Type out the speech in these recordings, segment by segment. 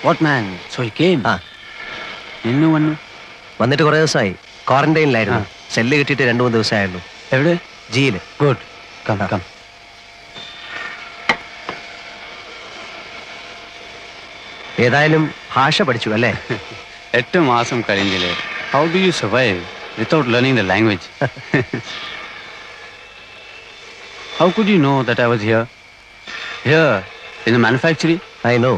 What man so he came ആ ഇന്നു വന്നു വന്നിട്ട് കുറേ ദിവസമായി ക്വാറന്റൈനിലായിരുന്നു സെല്ല് കിട്ടിയിട്ട് രണ്ടു മൂന്ന് ദിവസമായുള്ളൂ എവിടെ ജിയിൽ ഗുഡ് കം കം ഏതായാലും ഭാഷ പഠിച്ചു അല്ലേ എട്ട് മാസം കഴിഞ്ഞില്ലേ how do you survive without learning the language how could you know that I was here here in the manufacturing I know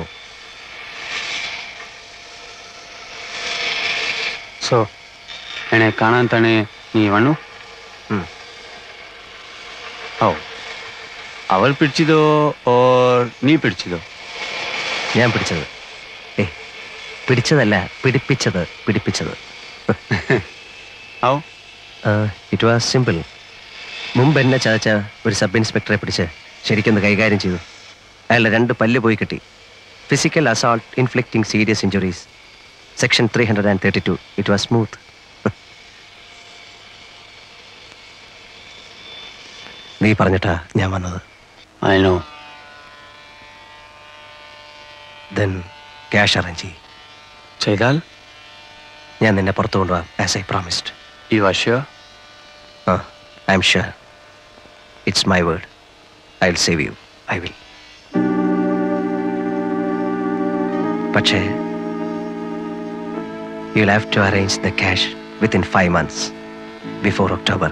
so എന്നെ കാണാൻ തന്നെ നീ വന്നു ഉം. ഓ അവൾ പിടിച്ചതോ ഓർ നീ പിടിച്ചതോ ഞാൻ പിടിച്ചത് ഏ പിടിച്ചതല്ല പിടിപ്പിച്ചത് പിടിപ്പിച്ചത് ഔ ഇറ്റ് വാസ് സിമ്പിൾ മുമ്പ് എന്നെ ചതച്ച ഒരു സബ് ഇൻസ്പെക്ടറെ പിടിച്ച് ശരിക്കൊന്ന് കൈകാര്യം ചെയ്തു അയാളുടെ രണ്ട് പല്ല് പോയി കിട്ടി physical assault inflicting serious injuries section three hundred and thirty two it was smooth നീ പറഞ്ഞിട്ടാ ഞാൻ വന്നത് I know then cash arrange ചെയ്യും ചെയ്താൽ ഞാൻ നിന്നെ പുറത്തു കൊണ്ടുപോകാം as I promised you are sure ആ I am sure it's my word I will save you I will പക്ഷേ you will have to arrange the cash within five months before October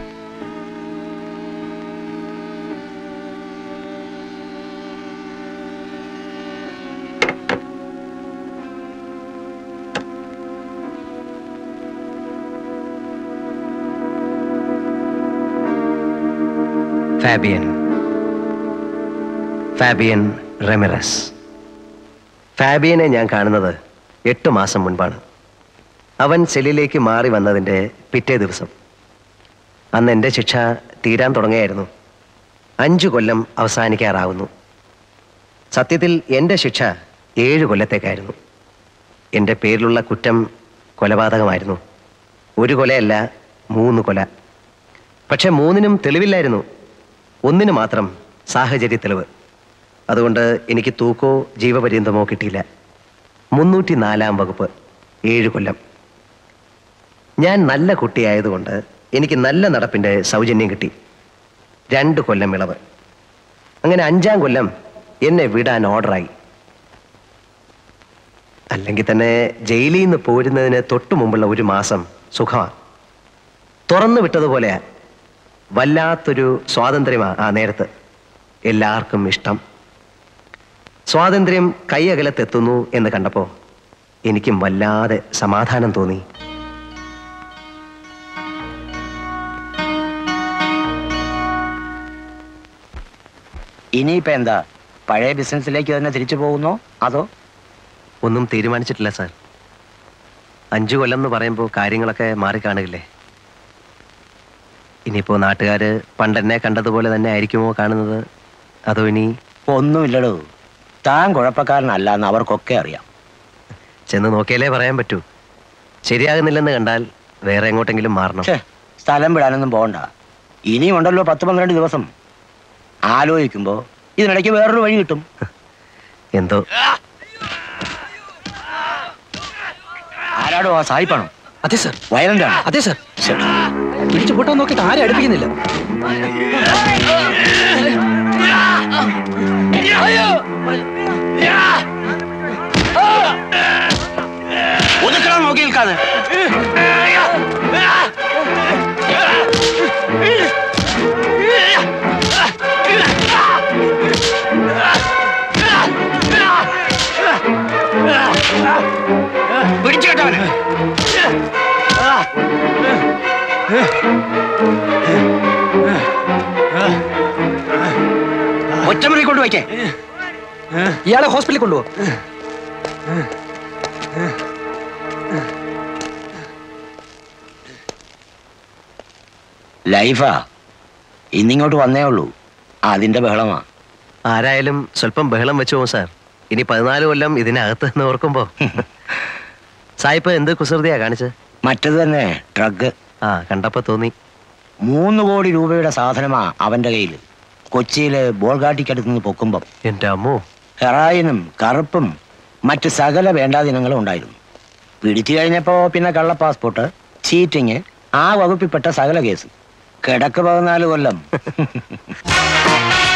Fabian Fabian Ramirez ഫാബിയനെ ഞാൻ കാണുന്നത് എട്ട് മാസം മുൻപാണ് അവൻ സെല്ലിലേക്ക് മാറി വന്നതിൻ്റെ പിറ്റേ ദിവസം അന്ന് എൻ്റെ ശിക്ഷ തീരാൻ തുടങ്ങിയായിരുന്നു അഞ്ചു കൊല്ലം അവസാനിക്കാറാവുന്നു സത്യത്തിൽ എൻ്റെ ശിക്ഷ ഏഴ് കൊല്ലത്തേക്കായിരുന്നു എൻ്റെ പേരിലുള്ള കുറ്റം കൊലപാതകമായിരുന്നു ഒരു കൊലയല്ല മൂന്ന് കൊല പക്ഷെ മൂന്നിനും തെളിവില്ലായിരുന്നു ഒന്നിന് മാത്രം സാഹചര്യ തെളിവ് അതുകൊണ്ട് എനിക്ക് തൂക്കോ ജീവപര്യന്തമോ കിട്ടിയില്ല മുന്നൂറ്റി നാലാം വകുപ്പ് ഏഴ് കൊല്ലം ഞാൻ നല്ല കുട്ടിയായതുകൊണ്ട് എനിക്ക് നല്ല നടപ്പിൻ്റെ സൗജന്യം കിട്ടി രണ്ട് കൊല്ലം ഇളവ് അങ്ങനെ അഞ്ചാം കൊല്ലം എന്നെ വിടാൻ ഓർഡറായി അല്ലെങ്കിൽ തന്നെ ജയിലിൽ നിന്ന് പോരുന്നതിന് തൊട്ടു മുമ്പുള്ള ഒരു മാസം സുഖമാണ് തുറന്നു വിട്ടതുപോലെയാ വല്ലാത്തൊരു സ്വാതന്ത്ര്യമാ ആ നേരത്ത് എല്ലാവർക്കും ഇഷ്ടം സ്വാതന്ത്ര്യം കൈയകലത്തെത്തുന്നു എന്ന് കണ്ടപ്പോൾ എനിക്കും വല്ലാതെ സമാധാനം തോന്നി ഇനിയിപ്പോ എന്താ പഴയ ബിസിനസ്സിലേക്ക് തന്നെ തിരിച്ചു പോകുന്നോ അതോ ഒന്നും തീരുമാനിച്ചിട്ടില്ല സാർ അഞ്ചു കൊല്ലം എന്ന് പറയുമ്പോൾ കാര്യങ്ങളൊക്കെ മാറിക്കാണുകില്ലേ ഇനിയിപ്പോൾ നാട്ടുകാർ പണ്ടെന്നെ കണ്ടതുപോലെ തന്നെ ആയിരിക്കുമോ കാണുന്നത് അതോ ഇനി ഒന്നുമില്ലടോ താൻ കുഴപ്പക്കാരനല്ല എന്ന് അവർക്കൊക്കെ അറിയാം ചെന്ന് നോക്കിയാലേ പറയാൻ പറ്റൂ ശരിയാകുന്നില്ലെന്ന് കണ്ടാൽ വേറെ എങ്ങോട്ടെങ്കിലും മാറണം ഛേ സ്ഥലം വിടാനൊന്നും പോകണ്ട ഇനിയും ഉണ്ടല്ലോ പത്ത് പന്ത്രണ്ട് ദിവസം ആലോചിക്കുമ്പോ ഇതിനിടയ്ക്ക് വേറൊരു വഴി കിട്ടും എന്തോ ആരാടോ ആ സായിപ്പാണോ അതെ സർ വയലന്റ് ആണ് അതെ സർ പിടിച്ചു പൂട്ടാൻ നോക്കിയിട്ട് ആരും അടുപ്പിക്കുന്നില്ല ഒതുക്കണം നോക്കി നിൽക്കാതെ പിടിച്ചു കേട്ടവന് ഒറ്റമുറി കൊണ്ട് വയ്ക്കേ ഇയാളെ ഹോസ്പിറ്റലിൽ കൊണ്ടുപോകും ലൈഫാ ഇന്നിങ്ങോട്ട് വന്നേ ഉള്ളൂ അതിന്റെ ബഹളമാ ആരായാലും സ്വല്പം ബഹളം വെച്ചു പോകും സാർ ഇനി പതിനാല് കൊല്ലം ഇതിനകത്ത് എന്ന് ഓർക്കുമ്പോ സായിപ്പ് എന്ത് കുസൃതിയാ കാണിച്ചത് മറ്റത് തന്നെ ഡ്രഗ് ആ കണ്ടപ്പോ തോന്നി മൂന്ന് കോടി രൂപയുടെ സാധനമാ അവന്റെ കയ്യിൽ കൊച്ചിയിലെ ബോൾഗാട്ടിക്കടുത്ത് നിന്ന് പൊക്കുമ്പം എന്റെ അമ്മോ ഹെറായിനും കറുപ്പും മറ്റ് സകല വേണ്ടാദിനങ്ങളും ഉണ്ടായിരുന്നു പിടിച്ചു കഴിഞ്ഞപ്പോ പിന്നെ കള്ള പാസ്പോർട്ട് ചീറ്റിങ് ആ വകുപ്പിൽപ്പെട്ട സകല കേസ് കിടക്ക് പതിനാല് കൊല്ലം